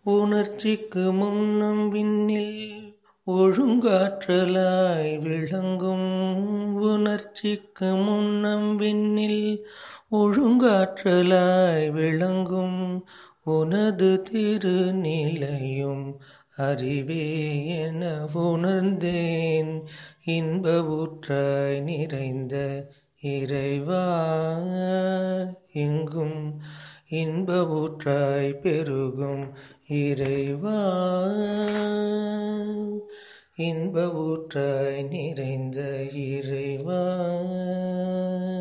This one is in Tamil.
உணர்ச்சிக்கு முன்னம் விண்ணில் ஒழுங்காற்றலாய் விளங்கும் உணர்ச்சிக்கு முன்னம் விண்ணில் ஒழுங்காற்றலாய் விளங்கும் உனது திருநிலையும் அறிவே என உணர்ந்தேன் இன்ப ஊற்றாய் நிறைந்த இறைவா எங்கும் இன்ப ஊற்றாய் பெருகும் இறைவா இன்ப ஊற்றாய் நிறைந்த இறைவா